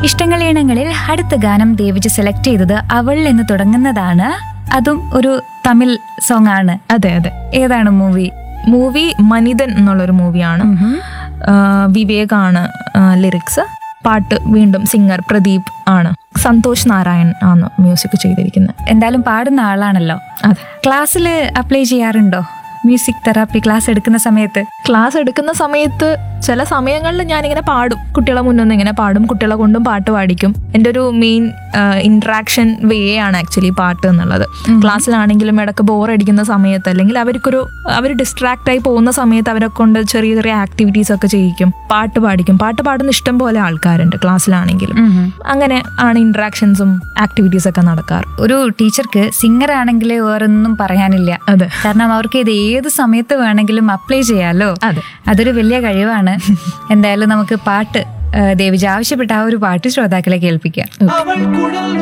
ഇഷ്ടങ്ങൾ ഈണങ്ങളിൽ അടുത്ത ഗാനം ദേവിജ് സെലക്ട് ചെയ്തത് അവൾ എന്ന് തുടങ്ങുന്നതാണ് അതും ഒരു തമിഴ് സോങ് ആണ് അതെ അതെ ഏതാണ് മൂവി മൂവി മനിതൻ എന്നുള്ളൊരു മൂവിയാണ് വിവേകാണ് ലിറിക്സ് പാട്ട് വീണ്ടും സിംഗർ പ്രദീപ് ആണ് സന്തോഷ് നാരായൺ ആണ് മ്യൂസിക് ചെയ്തിരിക്കുന്നത് എന്തായാലും പാടുന്ന ആളാണല്ലോ അതെ ക്ലാസ്സിൽ അപ്ലൈ ചെയ്യാറുണ്ടോ മ്യൂസിക് തെറാപ്പി ക്ലാസ് എടുക്കുന്ന സമയത്ത് ക്ലാസ് എടുക്കുന്ന സമയത്ത് ചില സമയങ്ങളിൽ ഞാനിങ്ങനെ പാടും കുട്ടികളെ മുന്നൊന്ന് ഇങ്ങനെ പാടും കുട്ടികളെ കൊണ്ടും പാട്ട് പാടിക്കും എൻ്റെ ഒരു മെയിൻ ഇൻട്രാക്ഷൻ വേ ആണ് ആക്ച്വലി പാട്ട് എന്നുള്ളത് ക്ലാസ്സിലാണെങ്കിലും ഇടയ്ക്ക് ബോർ അടിക്കുന്ന സമയത്ത് അല്ലെങ്കിൽ അവർക്കൊരു അവർ ഡിസ്ട്രാക്റ്റ് ആയി പോകുന്ന സമയത്ത് അവരെ കൊണ്ട് ചെറിയ ചെറിയ ആക്ടിവിറ്റീസ് ഒക്കെ ചെയ്യിക്കും പാട്ട് പാടിക്കും പാട്ട് പാടുന്ന ഇഷ്ടം പോലെ ആൾക്കാരുണ്ട് ക്ലാസ്സിലാണെങ്കിലും അങ്ങനെ ആണ് ഇൻട്രാക്ഷൻസും ആക്ടിവിറ്റീസ് ഒക്കെ നടക്കാറ് ഒരു ടീച്ചർക്ക് സിംഗർ ആണെങ്കിൽ വേറൊന്നും പറയാനില്ല അതെ കാരണം അവർക്ക് ഇത് ഏത് സമയത്ത് വേണമെങ്കിലും അപ്ലൈ ചെയ്യാലോ അതെ അതൊരു വലിയ കഴിവാണ് എന്തായാലും നമുക്ക് പാട്ട് ആ, ദേവിജ ആവശ്യപ്പെട്ട ആ ഒരു പാട്ട് ശ്രോതാക്കളെ കേൾപ്പിക്കാം അവൾ കുഴൽ